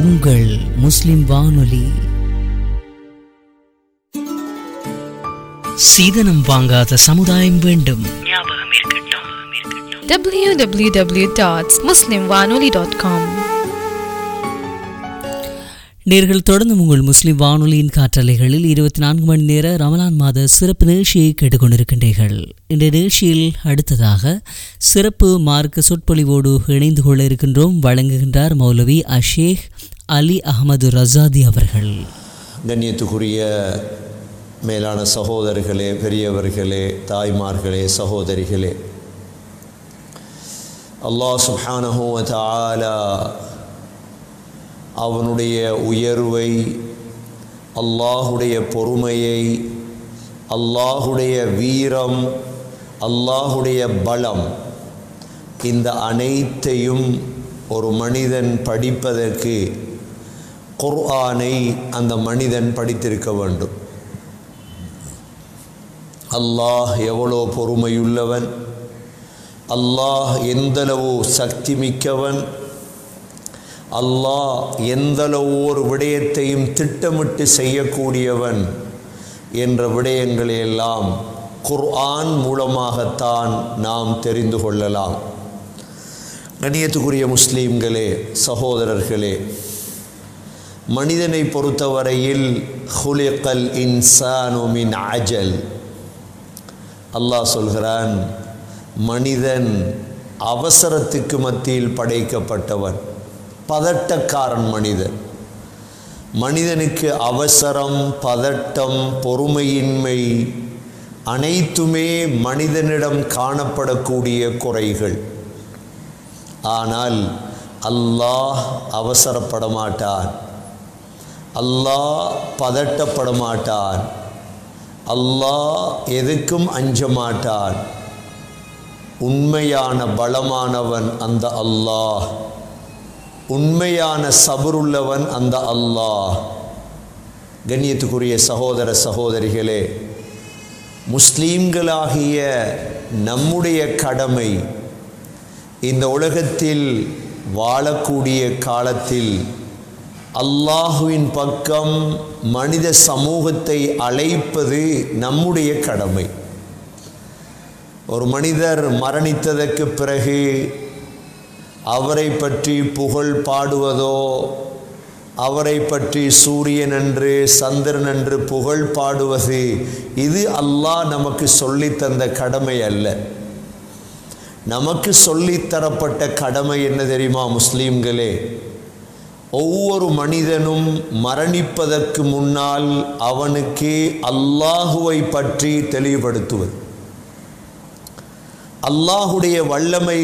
உங்கள் முஸ்லிம் வானொலி சீதனம் வாங்காத சமுதாயம் வேண்டும் www.muslimwanoli.com நேர்கள் தொடர்ந்து உங்கள் முஸ்லிம் வானொலியின் காற்றலைகளில் இருபத்தி நான்கு மணி நேர ரமலான் மாத சிறப்பு நிகழ்ச்சியை கேட்டுக்கொண்டிருக்கின்றீர்கள் இந்த நிகழ்ச்சியில் அடுத்ததாக சிறப்பு மார்க்க சொற்பொழிவோடு இணைந்து கொள்ள இருக்கின்றோம் வழங்குகின்றார் மௌலவி அஷேக் அலி அகமது ரசாதி அவர்கள் கண்ணியத்துக்குரிய மேலான சகோதரர்களே பெரியவர்களே தாய்மார்களே சகோதரிகளே அல்லாஹ் சுப்ஹானஹு வ தஆலா அவனுடைய உயர்வை அல்லாஹுடைய பொறுமையை அல்லாஹுடைய வீரம் அல்லாஹுடைய பலம் இந்த அனைத்தையும் ஒரு மனிதன் படிப்பதற்கு குர்ஆனை அந்த மனிதன் படித்திருக்க வேண்டும் அல்லாஹ் எவ்வளோ பொறுமையுள்ளவன் அல்லாஹ் எந்தளவு சக்தி மிக்கவன் அல்லாஹ் எந்தளவு ஒரு விடயத்தையும் திட்டமிட்டு செய்யக்கூடியவன் என்ற விடயங்களை எல்லாம் குர்ஆன் மூலமாகத்தான் நாம் தெரிந்து கொள்ளலாம் கணியத்துக்குரிய முஸ்லீம்களே சகோதரர்களே மனிதனை பொறுத்தவரையில் ஹுலிகல் இன்சானு மின் அஜல் அல்லாஹ் சொல்கிறான் மனிதன் அவசரத்துக்கு மத்தியில் படைக்கப்பட்டவன் பதட்டக்காரன் மனிதன் மனிதனுக்கு அவசரம் பதட்டம் பொறுமையின்மை அனைத்துமே மனிதனிடம் காணப்படக்கூடிய குறைகள் ஆனால் அல்லாஹ் அவசரப்பட மாட்டான் அல்லாஹ் பதட்டப்பட மாட்டான் அல்லாஹ் எதுக்கும் அஞ்ச மாட்டான் உண்மையான பலமானவன் அந்த அல்லாஹ் உண்மையான சபருள்ளவன் அந்த அல்லாஹ் கண்ணியத்துக்குரிய சகோதர சகோதரிகளே முஸ்லீம்களாகிய நம்முடைய கடமை இந்த உலகத்தில் வாழக்கூடிய காலத்தில் அல்லாஹுவின் பக்கம் மனித சமூகத்தை அழைப்பது நம்முடைய கடமை ஒரு மனிதர் மரணித்ததற்கு பிறகு அவரை பற்றி புகழ் பாடுவதோ அவரை பற்றி சூரியன் என்று சந்திரன் என்று புகழ் பாடுவது இது அல்லாஹ் நமக்கு சொல்லித்தந்த கடமை அல்ல நமக்கு சொல்லித்தரப்பட்ட கடமை என்ன தெரியுமா முஸ்லீம்களே ஒவ்வொரு மனிதனும் மரணிப்பதற்கு முன்னால் அவனுக்கு அல்லாஹுவை பற்றி தெளிவுபடுத்துவது அல்லாஹுடைய வல்லமை